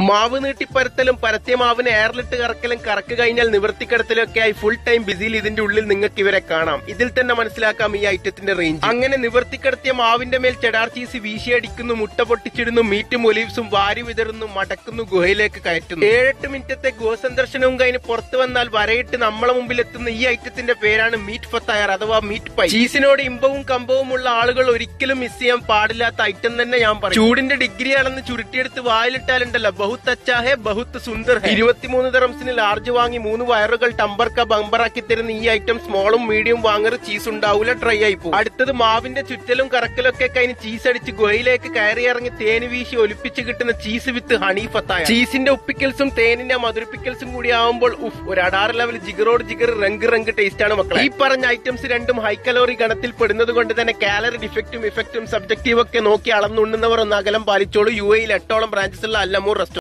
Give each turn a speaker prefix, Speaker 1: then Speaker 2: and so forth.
Speaker 1: മാവ് നീട്ടിപ്പരത്തലും പരത്തിയ മാവിന് എയറിലിട്ട് കറക്കലും കറക്ക് കഴിഞ്ഞാൽ നിവർത്തിക്കടത്തലും ഒക്കെ ആയി ഫുൾ ടൈം ബിസിയിൽ ഇതിന്റെ ഉള്ളിൽ നിങ്ങൾക്ക് ഇവരെ കാണാം ഇതിൽ തന്നെ മനസ്സിലാക്കാം ഈ ഐറ്റത്തിന്റെ റേഞ്ച് അങ്ങനെ നിവർത്തിക്കടത്തിയ മാവിന്റെ മേൽ ചെടാർ ചീസ് വീശിയടിക്കുന്നു മുട്ട പൊട്ടിച്ചിടുന്നു മീറ്റും ഒലീവ്സും വാരി വിതറുന്നു മടക്കുന്നു ഗുഹയിലേക്ക് കയറ്റുന്നു ഏഴെട്ട് മിനിറ്റത്തെ ഗുഹ സന്ദർശനവും കഴിഞ്ഞ് പുറത്തു വന്നാൽ വരയിട്ട് നമ്മളെ മുമ്പിൽ എത്തുന്ന ഈ ഐറ്റത്തിന്റെ പേരാണ് മീറ്റ് ഫത്തയർ അഥവാ മീറ്റ് പൈ ചീസിനോട് ഇമ്പവും കമ്പവും ഉള്ള ആളുകൾ ഒരിക്കലും മിസ് ചെയ്യാൻ പാടില്ലാത്ത ഐറ്റം തന്നെ ഞാൻ പറയും ചൂടിന്റെ ഡിഗ്രി ആണെന്ന് ചുരുട്ടിയെടുത്ത് വായിലിട്ടാലുണ്ടല്ലോ ബഹുത്ത് അച്ചാ ഹെ ബഹുത്ത് സുന്ദർ ഹെ ഇരുപത്തിമൂന്ന് ദറംസിന് ലാർജ് വാങ്ങി മൂന്ന് വയറുകൾ ടമ്പർക്ക ബമ്പറാക്കി തരുന്ന ഈ ഐറ്റം സ്മോളും മീഡിയം വാങ്ങറ് ചീസ് ഉണ്ടാവൂല ഡ്രൈ ആയി പോകും അടുത്തത് മാവിന്റെ ചുറ്റലും കറക്കലൊക്കെ കഴിഞ്ഞ് ചീസ് അടിച്ച് ഗുഹയിലേക്ക് കയറി ഇറങ്ങി തേന് വീശി ഒലിപ്പിച്ച് കിട്ടുന്ന ചീസ് വിത്ത് ഹണി ഫത്തായ ചീസിന്റെ ഉപ്പിക്കൽസും തേനിന്റെ മധുരിപ്പിക്കൽസും കൂടി ആവുമ്പോൾ ഉഫ് ഒരു അടാറ് ലെവൽ ജിഗറോട് ജിഗർ റങ്ക് റങ്ക് ടേസ്റ്റ് ആണ് മക്കളെ ഈ പറഞ്ഞ ഐറ്റംസ് രണ്ടും ഹൈ കലോറി ഗണത്തിൽ പെടുന്നത് കൊണ്ട് തന്നെ കാലറി ഡിഫക്റ്റും ഇഫക്റ്റും സബ്ജക്റ്റീവ് ഒക്കെ നോക്കി അളന്നുണ്ണുന്നവർ ഒന്ന് അകലം പാലിച്ചോളൂ യു എയിൽ എട്ടോളം ബ്രാഞ്ചസ് ഉള്ള അല്ലമൂർ റെസ്റ്റോറന്റ്